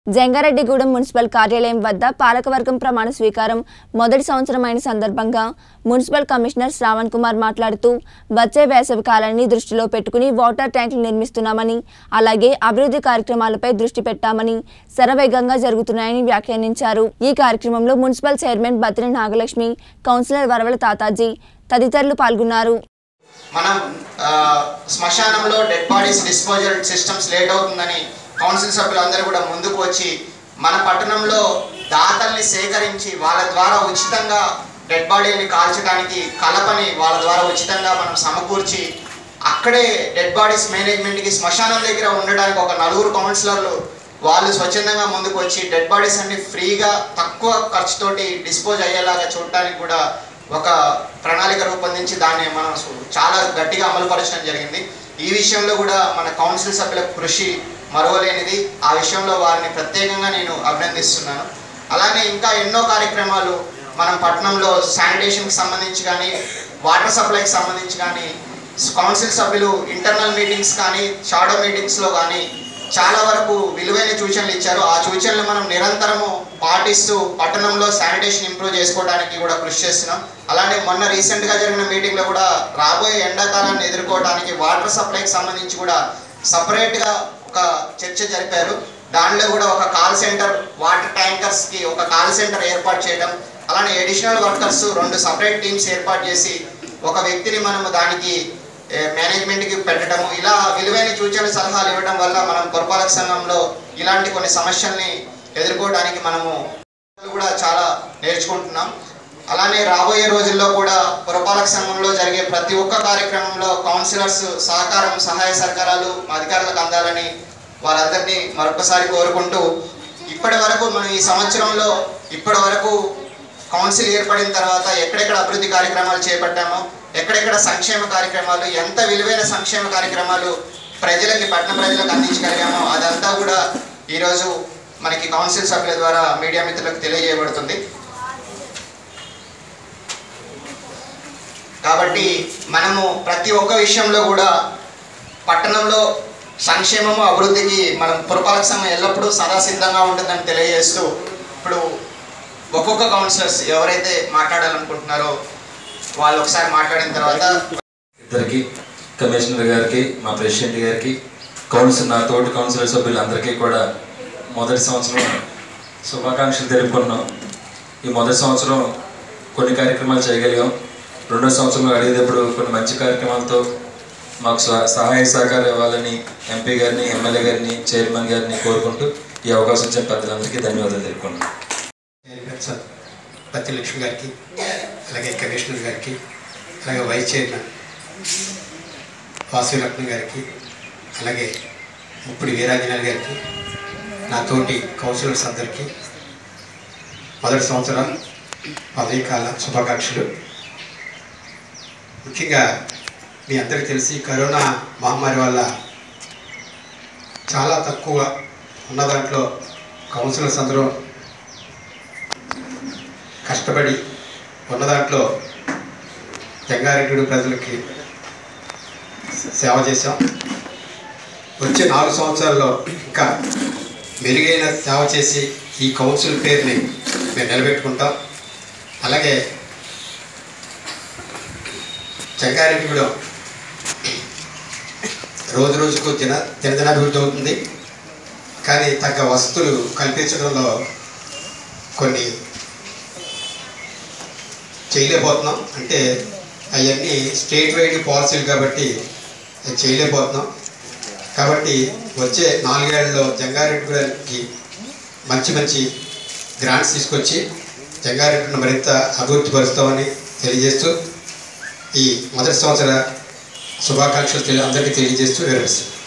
Jangareddygudem municipal కార్యాలయం వద్ద పాలకవర్గం ప్రమాణ స్వీకారం మొదటి సంవత్సరం అయిన సందర్భంగా మున్సిపల్ కమిషనర్ శ్రావణ్ కుమార్ మాట్లాడుతూ వచ్చే వేసవి కాలాన్ని దృష్టిలో పెట్టుకుని వాటర్ ట్యాంకులు నిర్మిస్తున్నామని అలాగే అభివృద్ధి కార్యక్రమాలపై దృష్టి పెట్టామని శరవేగంగా జరుగుతున్నాయని వ్యాఖ్యానించారు ఈ కార్యక్రమంలో municipal chairman Battina Nagalakshmi councillor Varavala Tataji తదితరులు పాల్గొన్నారు మనం ఆ, శ్మశానంలో dead bodies disposal systems late అవుతుందని కౌన్సిల్ సభ్యులందరూ కూడా ముందుకు వచ్చి మన పట్టణంలో దాతల్ని సేకరించి వాళ్ళ ద్వారా ఉచితంగా డెడ్ బాడీని కాల్చడానికి కలపని వాళ్ళ ద్వారా ఉచితంగా మనం సమకూర్చి అక్కడే డెడ్ బాడీస్ మేనేజ్మెంట్కి శ్మశానం దగ్గర ఉండడానికి ఒక నలుగురు కౌన్సిలర్లు వాళ్ళు స్వచ్ఛందంగా ముందుకు వచ్చి డెడ్ బాడీస్ అన్ని ఫ్రీగా తక్కువ ఖర్చుతోటి డిస్పోజ్ అయ్యేలాగా చూడటానికి కూడా ఒక ప్రణాళిక రూపొందించి దాన్ని మనం సు- చాలా గట్టిగా అమలుపరచడం జరిగింది ఈ విషయంలో కూడా మన కౌన్సిల్ సభ్యుల కృషి మరవలేనిది ఆ విషయంలో వారిని ప్రత్యేకంగా నేను అభినందిస్తున్నాను అలానే ఇంకా ఎన్నో కార్యక్రమాలు మనం పట్టణంలో శానిటేషన్కి సంబంధించి కానీ వాటర్ సప్లైకి సంబంధించి కానీ కౌన్సిల్ సభ్యులు ఇంటర్నల్ మీటింగ్స్ కానీ షాడో మీటింగ్స్లో కానీ చాలా వరకు విలువైన సూచనలు ఇచ్చారు ఆ సూచనలు మనం నిరంతరము పాటిస్తూ పట్టణంలో శానిటేషన్ ఇంప్రూవ్ చేసుకోవడానికి కూడా కృషి చేస్తున్నాం అలానే మొన్న రీసెంట్గా జరిగిన మీటింగ్లో కూడా రాబోయే ఎండాకాలాన్ని ఎదుర్కోవడానికి వాటర్ సప్లైకి సంబంధించి కూడా సపరేట్గా ఒక చర్చ జరిపారు దానిలో కూడా ఒక కాల్ సెంటర్ వాటర్ ట్యాంకర్స్కి ఒక కాల్ సెంటర్ ఏర్పాటు చేయడం అలానే అడిషనల్ వర్కర్స్ రెండు సపరేట్ టీమ్స్ ఏర్పాటు చేసి ఒక వ్యక్తిని మనము దానికి ఏ, మేనేజ్మెంట్కి పెట్టడము ఇలా విలువైన సూచన సలహాలు ఇవ్వడం వల్ల మనం పురపాలక సంఘంలో ఇలాంటి కొన్ని సమస్యల్ని ఎదుర్కోవడానికి మనము కూడా చాలా నేర్చుకుంటున్నాం అలానే రాబోయే రోజుల్లో కూడా పురపాలక సంఘంలో జరిగే ప్రతి ఒక్క కార్యక్రమంలో కౌన్సిలర్స్ సహకారం సహాయ సహకారాలు మా అధికారులకు అందాలని వారందరినీ మరొకసారి కోరుకుంటూ ఇప్పటి వరకు మనం ఈ సంవత్సరంలో ఇప్పటి వరకు కౌన్సిల్ ఏర్పడిన తర్వాత ఎక్కడెక్కడ అభివృద్ధి కార్యక్రమాలు చేపట్టామో ఎక్కడెక్కడ సంక్షేమ కార్యక్రమాలు ఎంత విలువైన సంక్షేమ కార్యక్రమాలు ప్రజలకి పట్టణ ప్రజలకు అందించగలిగామో అదంతా కూడా ఈరోజు మనకి కౌన్సిల్ సభ్యుల ద్వారా మీడియా మిత్రులకు తెలియజేయబడుతుంది కాబట్టి మనము ప్రతి ఒక్క విషయంలో కూడా పట్టణంలో సంక్షేమము అభివృద్ధికి మనం పురపాలక సంఘం ఎల్లప్పుడూ సదా సిద్ధంగా ఉంటుందని తెలియజేస్తూ ఇప్పుడు ఒక్కొక్క కౌన్సిలర్స్ ఎవరైతే మాట్లాడాలనుకుంటున్నారో వాళ్ళు ఒకసారి మాట్లాడిన తర్వాత ఇద్దరికి కమిషనర్ గారికి మా ప్రెసిడెంట్ గారికి కౌన్సిల్ నా తోటి కౌన్సిలర్ సభ్యులందరికీ కూడా మొదటి సంవత్సరం శుభాకాంక్షలు తెలుపుకున్నాం ఈ మొదటి సంవత్సరం కొన్ని కార్యక్రమాలు చేయగలిగాం రెండో సంవత్సరంలో అడిగేటప్పుడు కొన్ని మంచి కార్యక్రమాలతో మాకు సహ- సహాయ సహకారం ఇవ్వాలని ఎంపీ గారిని ఎమ్మెల్యే గారిని చైర్మన్ గారిని కోరుకుంటూ ఈ అవకాశం ఇచ్చిన పెద్దలందరికీ ధన్యవాదాలు తెలుపుకున్నాను చైర్మన్ సార్ పత్తి లక్ష్మి గారికి అలాగే కమిషనర్ గారికి అలాగే వైస్ చైర్మన్ వాసులక్ష్మి గారికి అలాగే ముప్పుడు వీరాంజనేయులు గారికి నా తోటి కౌన్సిలర్స్ అందరికీ మొదటి సంవత్సరం పదవీకాల శుభాకాంక్షలు ముఖ్యంగా మీ అందరికీ తెలిసి కరోనా మహమ్మారి వల్ల చాలా తక్కువ ఉన్న దాంట్లో కౌన్సిలర్స్ అందరూ కష్టపడి ఉన్న దాంట్లో జంగారెడ్డి ప్రజలకి సేవ చేశాం వచ్చే నాలుగు సంవత్సరాల్లో ఇంకా మెరుగైన సేవ చేసి ఈ కౌన్సిల్ పేరుని మేము నిలబెట్టుకుంటాం అలాగే జంగారెడ్డిగూడెం రోజు రోజుకు దిన దినదినాభివృద్ధి అవుతుంది కానీ తగ్గ వసతులు కల్పించడంలో కొన్ని చేయలేకపోతున్నాం అంటే అవన్నీ స్టేట్ వైడ్ పాలసీలు కాబట్టి అది చేయలేకపోతున్నాం కాబట్టి వచ్చే నాలుగేళ్లలో జంగారెడ్డికి మంచి మంచి గ్రాంట్స్ తీసుకొచ్చి జంగారెడ్డిని మరింత అభివృద్ధి పరుస్తామని తెలియజేస్తూ ఈ మొదటి సంవత్సర శుభాకాంక్షలు తెలి అందరికీ తెలియజేస్తూ వివరిస్తాను